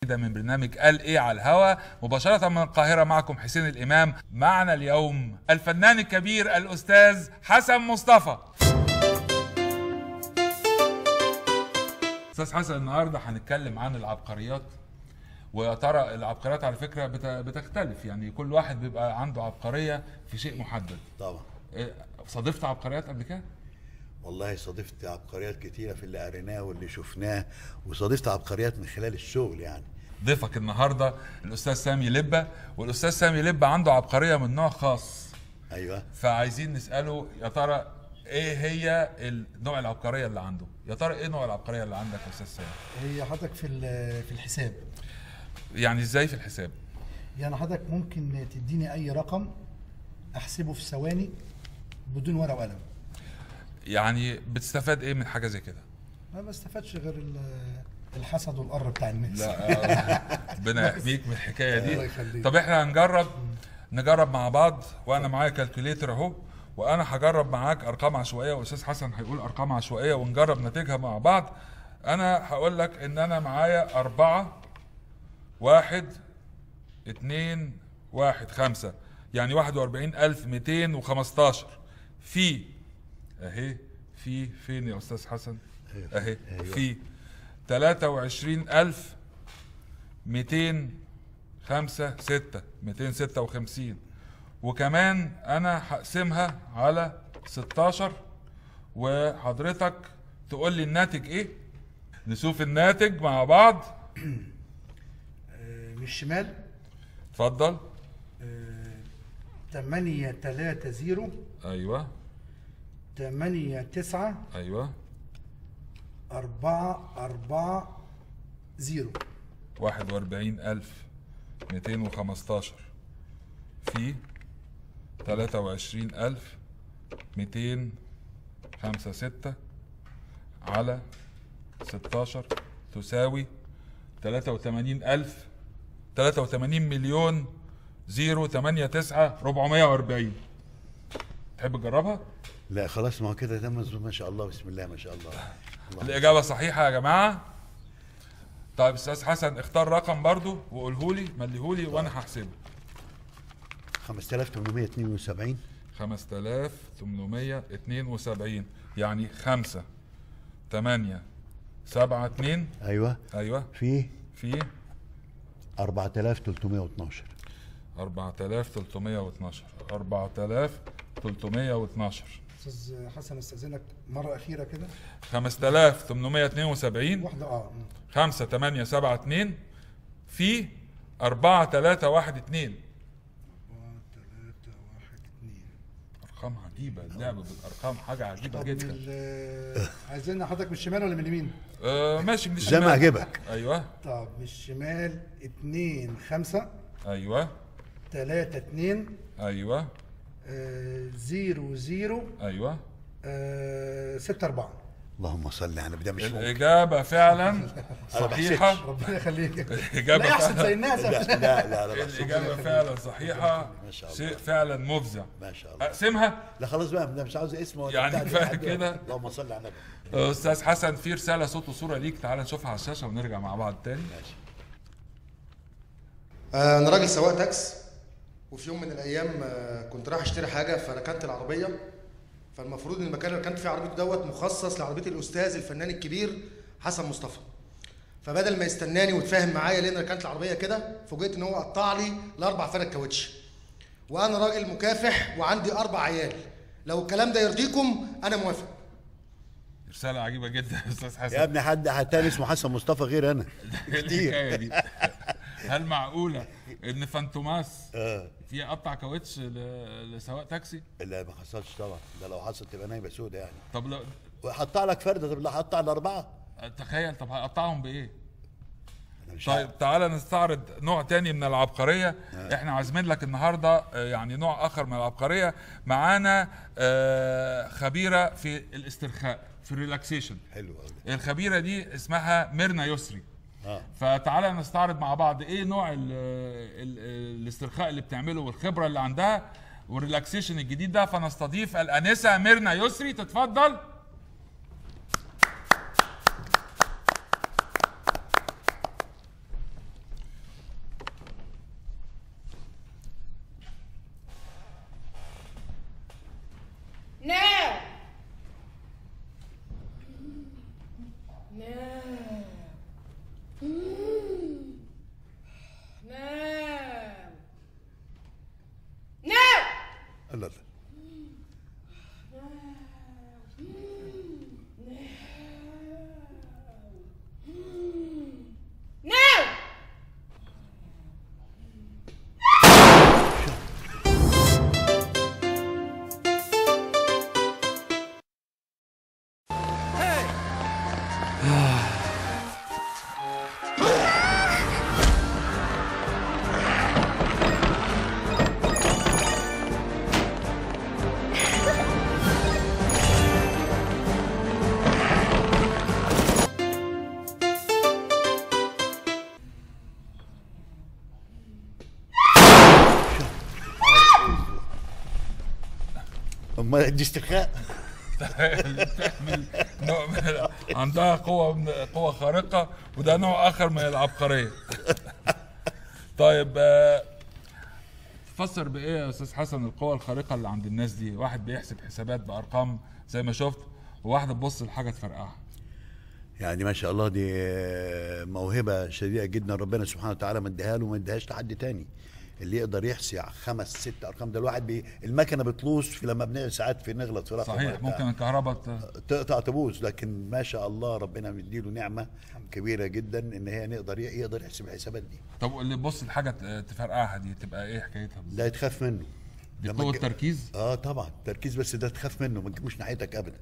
ده من برنامج قال ايه على الهوا مباشرة من القاهرة معكم حسين الامام معنا اليوم الفنان الكبير الاستاذ حسن مصطفى استاذ حسن النهارده هنتكلم عن العبقريات ويا ترى العبقريات على فكرة بت- بتختلف يعني كل واحد بيبقى عنده عبقرية في شيء محدد طبعا إيه، صادفت عبقريات قبل كده؟ والله صادفت عبقريات كتيرة في اللي قريناه واللي شفناه وصادفت عبقريات من خلال الشغل يعني ضيفك النهارده الاستاذ سامي لبه والاستاذ سامي لبه عنده عبقريه من نوع خاص ايوه فعايزين نساله يا ترى ايه هي نوع العبقريه اللي عنده يا ترى ايه نوع العبقريه اللي عندك يا استاذ سامي هي حضرتك في ال- في الحساب يعني ازاي في الحساب يعني حضرتك ممكن تديني اي رقم احسبه في ثواني بدون ورقه وقلم يعني بتستفاد ايه من حاجه زي كده ما بستفادش غير ال- الحسد والقر بتاع الناس لا آه، ربنا يحميك من الحكايه الله دي يخليك. طب احنا هنجرب نجرب مع بعض وانا معايا كالكوليتر اهو وانا هجرب معاك ارقام عشوائيه والاستاذ حسن هيقول ارقام عشوائيه ونجرب نتيجها مع بعض انا هقول لك ان انا معايا أربعة واحد اتنين واحد خمسة يعني واحد واربعين ألف ميتين وخمستاشر في اهي في فين يا أستاذ حسن اهي أيوة. في تلاتة وعشرين ألف ميتين خمسة ستة ميتين ستة وخمسين وكمان أنا هقسمها على ستاشر وحضرتك تقول لي الناتج إيه نشوف الناتج مع بعض آه، من الشمال اتفضل 8 3 0 أيوه 8 9 أيوه 4 4 0 واحد واربعين ألف ميتين وخمستاشر في تلاتة وعشرين ألف ميتين خمسة ستة على ستاشر تساوي تلاتة وتمانين ألف تلاتة وتمانين مليون زيرو تمانية تسعة ربعمية وأربعين تحب تجربها؟ لا خلاص ما هو كده ده مظبوط ما شاء الله بسم الله ما شاء الله الله الإجابة صحيحة يا جماعة طيب أستاذ حسن اختار رقم برضو وقولهولي مليهولي وأنا هحسبه 5872 5872 يعني خمسة تمانية سبعة اتنين ايوه أيوة في في 4312 أربعة آلاف تلتمية واتناشر أربعة آلاف تلتمية واتناشر استاذ حسن استاذنك مره اخيره كده خمسة آلاف تمنمية اتنين وسبعين واحده اه مم. خمسة تمانية سبعة اتنين في أربعة تلاتة واحد اتنين 3 1 2 أرقام عجيبة اللعب بالأرقام حاجة عجيبة طب جدا ال- عايزين حضرتك من الشمال ولا من اليمين؟ آه ماشي من زي الشمال ما عجبك أيوة طب من الشمال 2 5 أيوة 3 2 أيوة 0 0 أيوة 6 4 اللهم صل على النبي ده مش ممكن الإجابة فعلا أنا صحيحة ربنا يخليك الإجابة لا يحسب فعلا زي الناس لا لا لا لا بحسب. الإجابة فعلا صحيحة ما شاء الله. شيء فعلا مفزع ما شاء الله أقسمها لا خلاص بقى ده مش عاوز اسمه ولا يعني بتاع، كفاية حد- كده. اللهم صل على النبي أستاذ حسن في رسالة صوت وصورة ليك تعال نشوفها على الشاشة ونرجع مع بعض تاني ماشي آه، انا راجل سواق تاكس وفي يوم من الايام آه، كنت رايح اشتري حاجه فركنت العربيه فالمفروض ان المكان اللي ركنت فيه عربيته دوت مخصص لعربيه الاستاذ الفنان الكبير حسن مصطفى فبدل ما يستناني ويتفاهم معايا لان ركنت العربيه كده فوجئت ان هو قطع لي الاربع فرق كاوتش وانا راجل مكافح وعندي اربع عيال لو الكلام ده يرضيكم انا موافق رسالة عجيبة جدا يا أستاذ حسن يا ابني حد حتى اسمه حسن مصطفى غير انا إيه الحكاية دي هل معقولة إن فانتوماس اه في قطع كاوتش ل- لسواق تاكسي؟ لا ما حصلش طبعا ده لو حصل تبقى نايبه سودة يعني طب لو وحطع لك فرده طب لا حطع الاربعه تخيل طب هقطعهم بإيه؟ انا مش طيب عارف. تعالى نستعرض نوع تاني من العبقرية احنا عازمين لك النهاردة آه، يعني نوع آخر من العبقرية معانا آه، خبيرة في الاسترخاء في الريلاكسيشن حلو قوي الخبيرة دي اسمها ميرنا يسري اه فتعالى نستعرض مع بعض ايه نوع ال ال الاسترخاء اللي بتعمله والخبرة اللي عندها والريلاكسيشن الجديد ده فنستضيف الانسة ميرنا يسري تتفضل امال دي استرخاء بتعمل نوع من عندها قوة من قوة خارقة وده نوع آخر من العبقرية. طيب آه، فسر بإيه يا أستاذ حسن القوة الخارقة اللي عند الناس دي؟ واحد بيحسب حسابات بأرقام زي ما شفت وواحدة تبص لحاجة تفرقعها. يعني ما شاء الله دي موهبة شديدة جدا ربنا سبحانه وتعالى ما اداها له وما اداهاش لحد تاني اللي يقدر يحصي خمس ست ارقام ده الواحد بي المكنه بتلوص في لما بنقعد ساعات في نغلط في رقم ولا صحيح بتاع. ممكن الكهرباء ت- تقطع تبوظ لكن ما شاء الله ربنا مديله نعمه كبيره جدا ان هي نقدر يقدر يحسب الحسابات دي طب اللي يبص لحاجة ت- تفرقعها دي تبقى إيه حكايتها بالظبط؟ ده تخاف منه دي لما قوة تج- تركيز؟ اه طبعا تركيز بس ده تخاف منه ما تجيبوش ناحيتك ابدا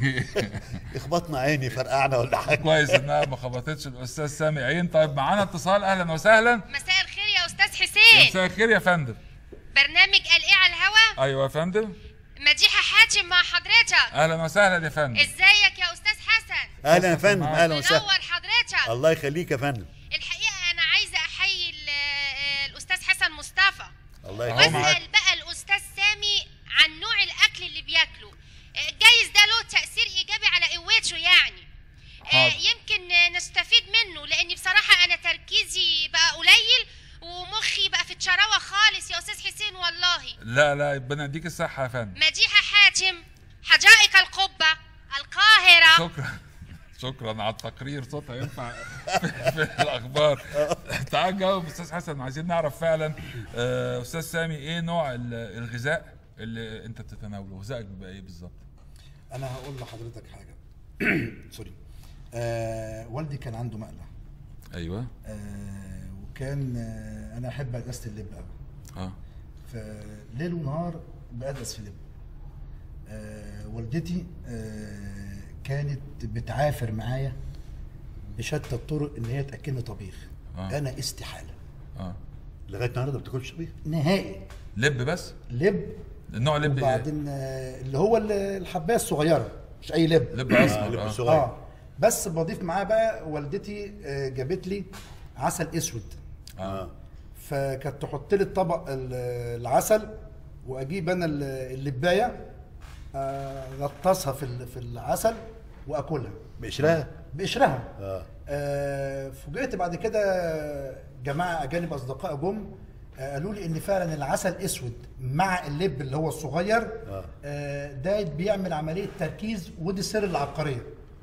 اخبطنا عيني فرقعنا ولا حاجه كويس انها ما خبطتش الاستاذ سامي عين طيب معانا اتصال اهلا وسهلا مساء الخير يا استاذ يا حسين مساء الخير يا فندم برنامج قال ايه على الهوا ايوه يا فندم مديحه حاتم مع حضرتك اهلا وسهلا يا فندم ازيك يا استاذ حسن اهلا يا فندم معاك. اهلا منور وسهلا حضرتك الله يخليك يا فندم الحقيقه انا عايزه احيي ال- آه، الاستاذ حسن مصطفى الله أهو يخليك معاك. واسال بقى الاستاذ سامي عن نوع الاكل اللي بياكله آه، جايز ده له تاثير ايجابي على قوته يعني آه، حاضر. يمكن آه، نستفيد منه لاني بصراحه انا تركيزي بقى قليل ومخي بقى في الشراوه خالص يا استاذ حسين والله لا لا ربنا يديك الصحه يا فندم مديحة حاتم حدائق القبة القاهرة شكرا شكرا على التقرير صوتها ينفع في, في الاخبار تعال جاوب استاذ حسن عايزين نعرف فعلا آه، استاذ سامي ايه نوع ال- الغذاء اللي انت بتتناوله غذائك بيبقى ايه بالظبط انا هقول لحضرتك حاجه سوري آه والدي كان عنده مقلة ايوه آه وكان آه انا احب ادرس اللب قوي اه فليل ونهار بأدرس في لب آه والدتي آه كانت بتعافر معايا بشتى الطرق ان هي تاكلني طبيخ آه. انا استحاله اه لغايه النهارده ما بتاكلش طبيخ نهائي لب بس لب النوع لب ايه وبعدين آه اللي هو ال- الحبايه الصغيره مش اي لب لب آه، اسمر لب آه. صغير. اه بس بضيف معاه بقى والدتي آه جابت لي عسل اسود اه فكانت تحط لي الطبق ال- العسل واجيب انا ال- اللبايه آه، اغطسها في ال- في العسل واكلها بقشرها بقشرها اه آه، فوجئت بعد كده جماعه اجانب اصدقاء جم آه، قالوا لي ان فعلا العسل اسود مع اللب اللي هو الصغير آه. آه، ده بيعمل عمليه تركيز ودي سر العبقريه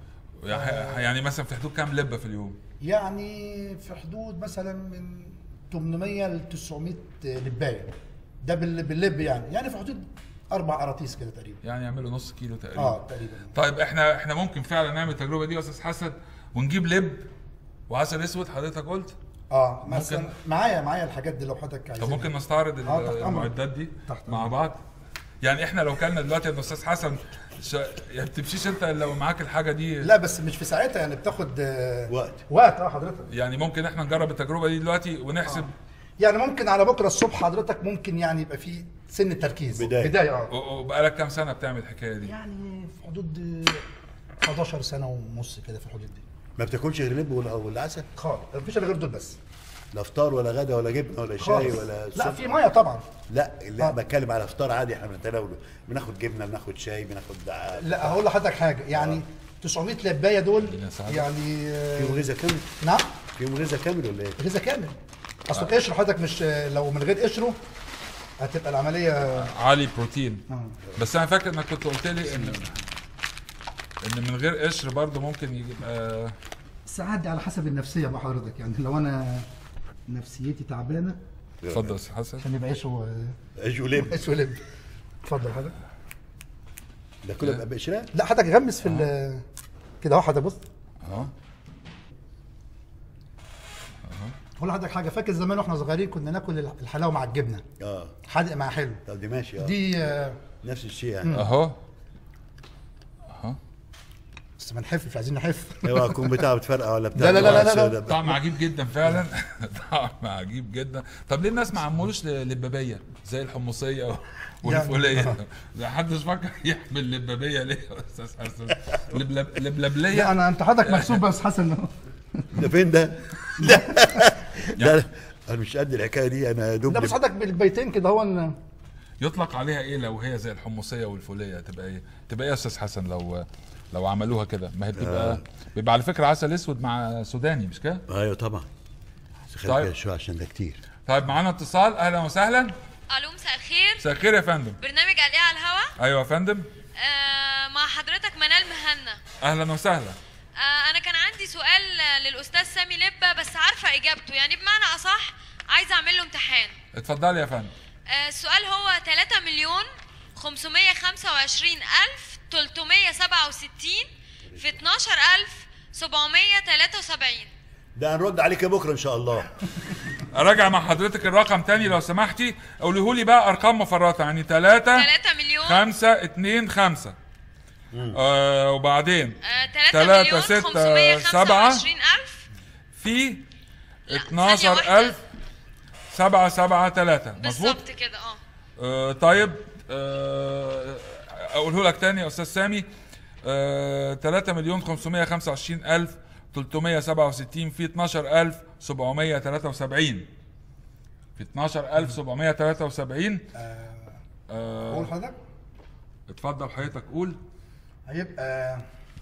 يعني يعني مثلا في حدود كام لبه في اليوم يعني في حدود مثلا من 800 ل 900 لبايه ده بال- باللب يعني يعني في حدود اربع قراطيس كده تقريبا يعني يعملوا نص كيلو تقريبا اه تقريبا طيب احنا احنا ممكن فعلا نعمل التجربه دي يا استاذ حسن ونجيب لب وعسل اسود حضرتك قلت اه مثلا ممكن- معايا معايا الحاجات دي لو حضرتك عايز طب ممكن نستعرض ال- آه، تحت أمرك. المعدات دي تحت مع أمرك. بعض يعني احنا لو كلنا دلوقتي يا استاذ حسن ش... يعني بتمشيش انت إلا لو معاك الحاجه دي لا بس مش في ساعتها يعني بتاخد آه، وقت. وقت اه حضرتك يعني ممكن احنا نجرب التجربه دي دلوقتي ونحسب يعني ممكن على بكره الصبح حضرتك ممكن يعني يبقى في سن تركيز بداية. بدايه اه و- وبقالك كام سنه بتعمل الحكايه دي يعني في حدود آه، 11 سنه ونص كده في الحدود دي ما بتاكلش غير لب ولا ولا عسل خالص مفيش الا غير دول بس لا فطار ولا غدا ولا جبنه ولا شاي خالص ولا لا سكر. في ميه طبعا لا لا آه. بتكلم على فطار عادي احنا بنتناوله بناخد جبنه بناخد شاي بناخد دع- لا هقول لحضرتك حاجه يعني 900 لبايه دول الدنيا سعادة. يعني آه، فيهم غذاء كامل نعم فيهم غذاء كامل ولا ايه؟ غذاء كامل اصل قشر حضرتك مش لو من غير قشره هتبقى العمليه عالي بروتين آه. بس انا فاكر انك كنت قلت لي ان ان من غير قشر برضه ممكن يبقى ساعات دي على حسب النفسيه بقى حضرتك يعني لو انا نفسيتي تعبانه اتفضل يا استاذ حسن عشان يبقى عيشه عيش ولب عيشه لب اتفضل حضرتك ده كله بقى بقشرها لا حضرتك غمس في ال- كده اهو حضرتك بص اه اقول لحضرتك حاجه فاكر زمان واحنا صغيرين كنا ناكل الحلاوه مع الجبنه اه حادق مع حلو طب دي ماشي اه دي آه، نفس الشيء يعني اهو بس ما نحف مش عايزين نحف اوعى تكون بتاع بتفرقع ولا بتاع لا، لا، لا، لا، لا. ولا- طعم عجيب جدا فعلا طعم عجيب جدا طب ليه الناس ما عملوش ل- لبابيه زي الحمصيه والفوليه ده حدش فكر يحمل لبابيه ليه يا استاذ حسن لبلب- لبلبليه لا انا انت حضرتك مكسوف بس حسن ده فين ده؟ لا لا انا مش قد الحكايه دي انا دوب لا بس حضرتك بالبيتين كده هو إن- يطلق عليها ايه لو هي زي الحمصيه والفوليه تبقى ايه تبقى ايه يا استاذ حسن لو لو عملوها كده ما هي بتبقى بيبقى على فكره عسل اسود مع سوداني مش كده ايوه طبعا بس خلي طيب. بالك شويه عشان ده كتير طيب معانا اتصال اهلا وسهلا الو مساء الخير مساء الخير يا فندم برنامج قال ايه على الهوا ايوه يا فندم آه مع حضرتك منال مهنا اهلا وسهلا آه انا كان عندي سؤال آه، للاستاذ سامي لبه بس عارفه اجابته يعني بمعنى اصح عايزه اعمل له امتحان اتفضلي يا فندم آه السؤال هو 3 مليون 525 الف 367 في 12000 773 ده هنرد عليك بكره ان شاء الله اراجع مع حضرتك الرقم تاني لو سمحتي قوليه لي بقى ارقام مفرطه يعني 3 3 مليون 5 2 5 آه وبعدين آه 3 تلاتة، مليون ستة، 525 الف في لا، 12000 7 7 3 مظبوط بالظبط كده اه آه طيب آه اقوله لك تاني يا استاذ سامي آه 3 مليون 525 الف 367 في 12773 في 12773 قول آه حضرتك اتفضل حضرتك قول هيبقى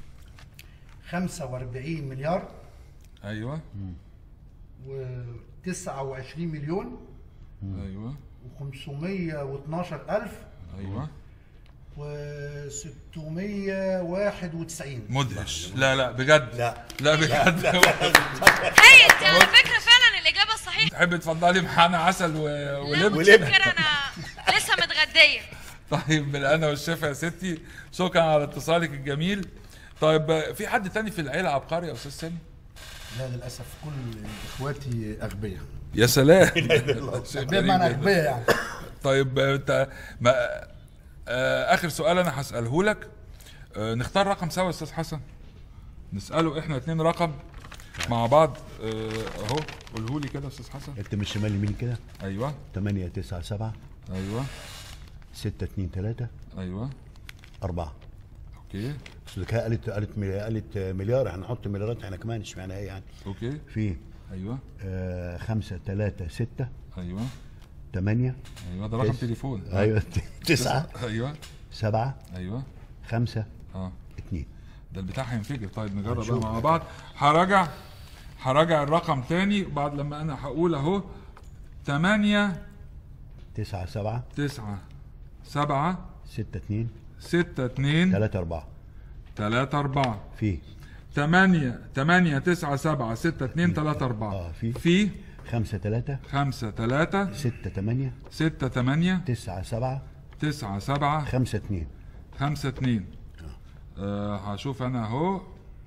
45 مليار ايوه و29 مليون ايوه و512 الف ايوه و691 مدهش لا لا بجد لا. لا بجد هي انت على فكره فعلا الاجابه الصحيحه تحب تفضلي معانا عسل و... لا ولب متشكره انا لسه متغديه طيب بالهنا والشفا يا ستي شكرا على اتصالك الجميل طيب في حد تاني في العيله عبقري يا استاذ سامي لا للاسف كل اخواتي اغبياء يا سلام شيء اغبياء غريب بمعنى جداً. اغبياء يعني طيب انت ما آه اخر سؤال انا هساله لك آه نختار رقم سوا يا استاذ حسن نساله احنا اتنين رقم مع بعض آه، اهو قوله لي كده يا استاذ حسن انت من الشمال يمين كده ايوه 8 9 7 ايوه 6 2 3 ايوه 4 اوكي الذكاء قالت قالت ملي- قالت مليار هنحط مليارات احنا كمان اشمعنى ايه يعني اوكي في ايوه 5 3 6 ايوه 8 ايوه ده رقم تس- تليفون ايوه 9 ايوه 7 ايوه 5 اه 2 ده البتاع هينفجر طيب نجرب بقى هنشوف. مع بعض هراجع هراجع الرقم تاني بعد لما انا هقول اهو 8 9 7 9 7 6 2 6 2 3 4 3 4 في 8 8 9 7 6 2 3 4 آه، في. في 5 3 5 3 6 8 6 8 9 7 9 7 5 2 5 2 آه هشوف انا اهو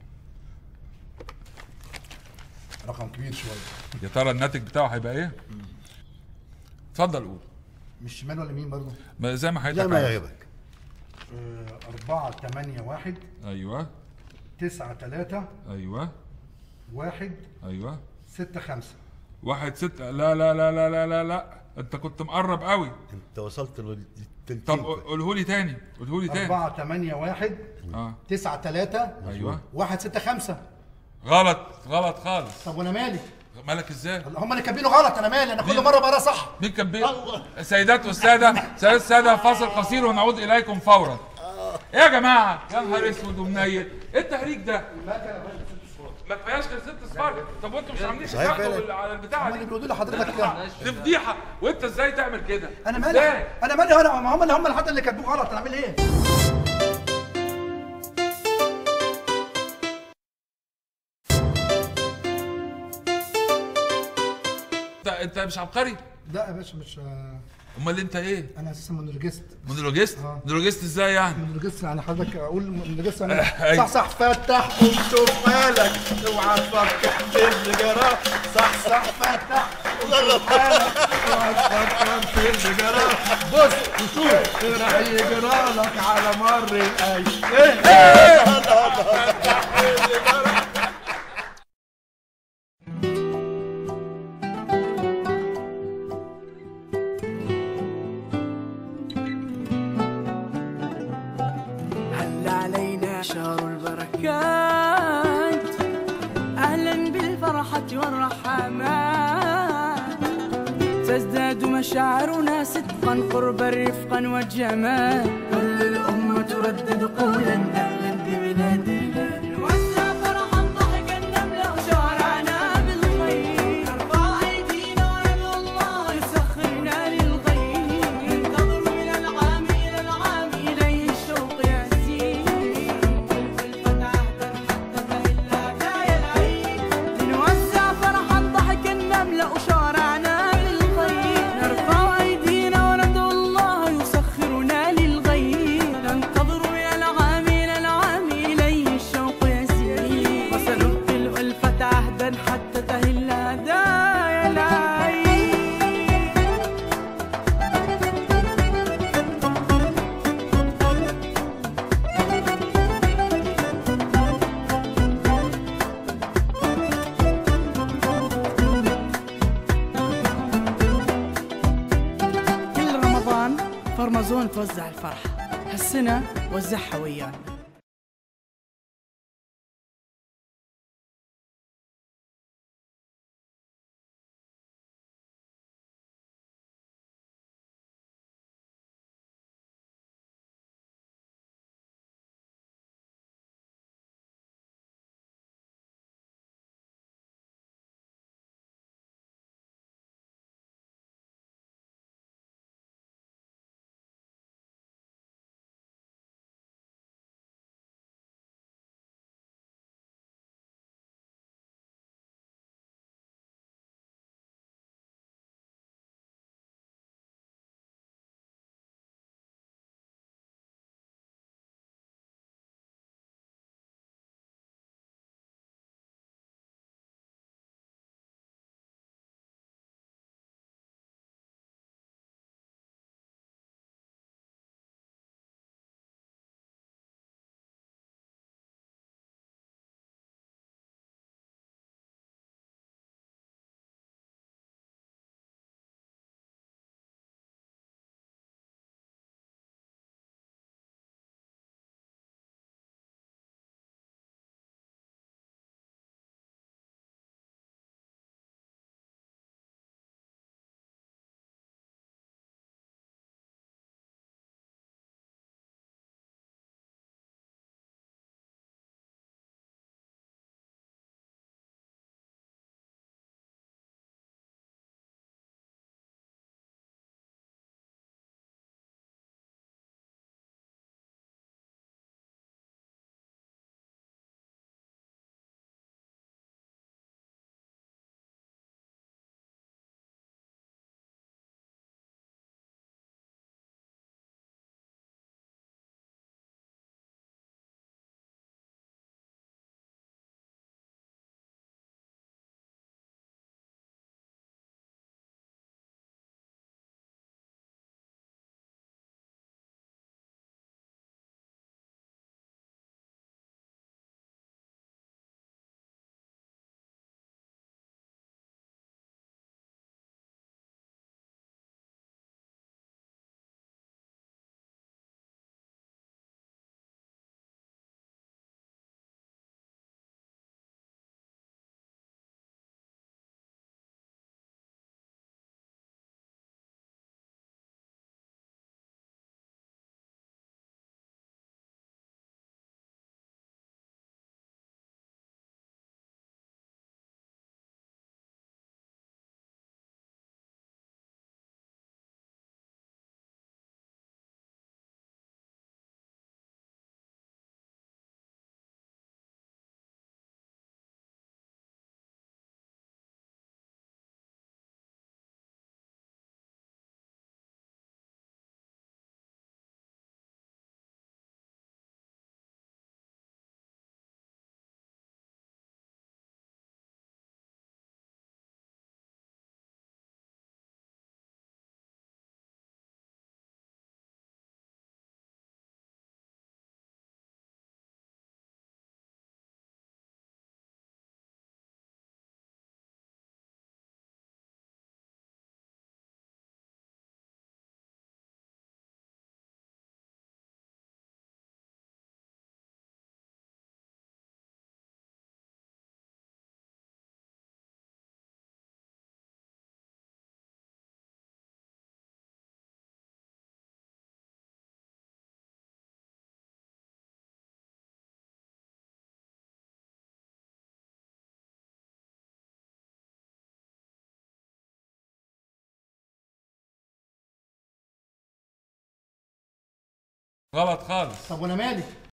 رقم كبير شويه يا ترى الناتج بتاعه هيبقى ايه؟ اتفضل قول مش شمال ولا يمين برضه ما زي ما زي حضرتك ما عايز. يعجبك 4 8 1 ايوه 9 3 ايوه 1 ايوه 6 5 واحد ستة لا لا لا لا لا لا لا انت كنت مقرب قوي انت وصلت للتلتين طب قوله لي تاني قوله لي تاني 4 8 1 اه 9 3 ايوه 1 6 5 غلط غلط خالص طب وانا مالي؟ مالك ازاي؟ هم اللي كاتبينه غلط انا مالي انا كل مين؟ مره بقرا صح مين كان بي سيدات والسادة سيدات السادة فاصل قصير ونعود إليكم فورا إيه يا جماعة يا نهار اسود ومنيل ايه التهريج ده؟ ما كفاياش غير ست اصفار طب وانتوا مش عاملين صحيح تحتوا فعلا. بال- على البتاعة هم اللي دي بيقولوا لحضرتك كده دي فضيحة وانت ازاي تعمل كده؟ انا ازاي؟ مالي انا مالي انا ما هم اللي هم اللي حتى اللي كاتبوه غلط انا اعمل ايه؟ انت انت مش عبقري؟ لا يا باشا مش آه، امال انت ايه؟ انا اساسا مونولوجيست مونولوجيست؟ آه. مونولوجيست ازاي يعني؟ مونولوجيست يعني حضرتك اقول مونولوجيست انا أيوة. صح صح فتح قوم شوف حالك اوعى تفكر في اللي جراه صح صح فتح قوم شوف حالك اوعى تفكر في اللي جراه بص وشوف إيه راح يجرى لك على مر الايام ايه ايه هل علينا شهر البركات أهلا بالفرحة والرحمات تزداد مشاعرنا صدقا قربا رفقا والجمال كل الأمة تردد قولا أهلا ببلادنا نوزع فرحا ضحكا نملأ شوارعنا بالخير نرفع أيدينا وندعو الله يسخرنا للغير ننتظر من العام إلى العام إليه الشوق يأتي والفتى عهدا حتى تهل هدايا العيد نوزع فرحا ضحكا نملأ شوارعنا بالخير نرفع أيدينا وندعو الله يسخرنا للغير ننتظر من العام إلى العام إليه الشوق يسير وسنبقي الألفة عهدا حتى تهل هدايا العيد كل رمضان فرمزون توزع الفرحة هالسنة وزعها ويانا غلط خالص طب وانا مالي